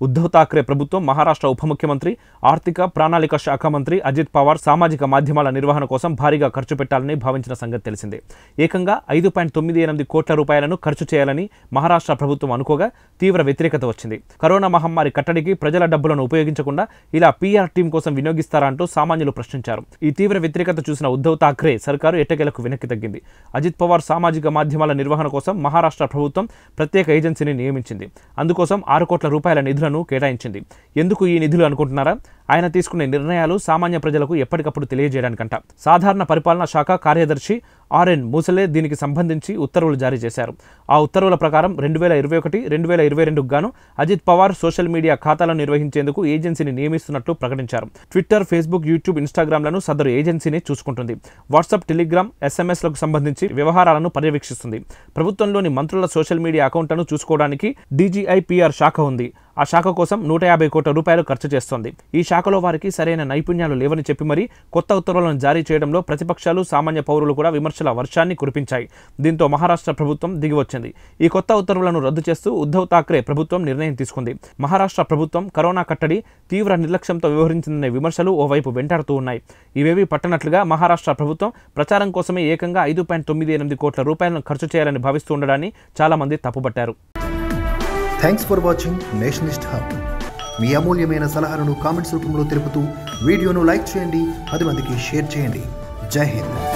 ఉద్ధవ్ ఠాక్రే ప్రభుత్వం మహారాష్ట్ర ఉప ముఖ్యమంత్రి ఆర్థిక ప్రణాళిక శాఖ మంత్రి అజిత్ పవార్ సామాజిక మాధ్యమాల నిర్వహణ కోసం భారీగా ఖర్చు పెట్టాలని భావించిన సంగతి తెలిసిందే ఏకంగా ఐదు పాయింట్ తొమ్మిది ఎనిమిది కోట్ల రూపాయలను ఖర్చు చేయాలని మహారాష్ట్ర ప్రభుత్వం అనుకోగా తీవ్ర వ్యతిరేకత వచ్చింది కరోనా మహమ్మారి కట్టడికి ప్రజల డబ్బులను ఉపయోగించకుండా ఇలా పీఆర్ టీం కోసం వినియోగిస్తారా అంటూ సామాన్యులు ప్రశ్నించారు ఈ తీవ్ర వ్యతిరేకత చూసిన ఉద్ధవ్ ఠాక్రే సర్కారు ఎట్టకేలకు వెనక్కి తగ్గింది అజిత్ పవార్ సామాజిక మాధ్యమాల నిర్వహణ కోసం మహారాష్ట్ర ప్రభుత్వం ప్రత్యేక ఏజెన్సీని నియమించింది అందుకోసం ఆరు కోట్ల రూపాయల నిధులను కేటాయించింది ఎందుకు ఈ నిధులు అనుకుంటున్నారా ఆయన తీసుకునే నిర్ణయాలు సామాన్య ప్రజలకు ఎప్పటికప్పుడు తెలియజేయడానికంట సాధారణ పరిపాలనా శాఖ కార్యదర్శి ఆర్ఎన్ మూసలే దీనికి సంబంధించి ఉత్తర్వులు జారీ చేశారు ఆ ఉత్తర్వుల ప్రకారం రెండు వేల ఇరవై ఒకటి రెండు వేల ఇరవై రెండుకు గాను అజిత్ పవార్ సోషల్ మీడియా ఖాతాలను నిర్వహించేందుకు ఏజెన్సీని నియమిస్తున్నట్లు ప్రకటించారు ట్విట్టర్ ఫేస్బుక్ యూట్యూబ్ ఇన్స్టాగ్రామ్లను సదరు ఏజెన్సీని చూసుకుంటుంది వాట్సాప్ టెలిగ్రామ్ ఎస్ఎంఎస్లకు సంబంధించి వ్యవహారాలను పర్యవేక్షిస్తుంది ప్రభుత్వంలోని మంత్రుల సోషల్ మీడియా అకౌంట్లను చూసుకోవడానికి డీజీఐపీఆర్ శాఖ ఉంది ఆ శాఖ కోసం నూట యాభై కోట్ల రూపాయలు ఖర్చు చేస్తోంది ఈ శాఖలో వారికి సరైన నైపుణ్యాలు లేవని చెప్పి మరీ కొత్త ఉత్తర్వులను జారీ చేయడంలో ప్రతిపక్షాలు సామాన్య పౌరులు కూడా విమర్శల వర్షాన్ని కురిపించాయి దీంతో మహారాష్ట్ర ప్రభుత్వం దిగివచ్చింది ఈ కొత్త ఉత్తర్వులను రద్దు చేస్తూ ఉద్ధవ్ ఠాక్రే ప్రభుత్వం నిర్ణయం తీసుకుంది మహారాష్ట్ర ప్రభుత్వం కరోనా కట్టడి తీవ్ర నిర్లక్ష్యంతో వ్యవహరించిందనే విమర్శలు ఓవైపు వెంటాడుతూ ఉన్నాయి ఇవేవి పట్టనట్లుగా మహారాష్ట్ర ప్రభుత్వం ప్రచారం కోసమే ఏకంగా ఐదు పాయింట్ తొమ్మిది ఎనిమిది కోట్ల రూపాయలను ఖర్చు చేయాలని భావిస్తూ ఉండడాన్ని చాలామంది తప్పుపట్టారు thanks for watching Nationalist Hub మీ అమూల్యమైన సలహాలను కామెంట్స్ రూపంలో తెలుపుతూ వీడియోను లైక్ చేయండి పది మందికి షేర్ చేయండి జై హింద్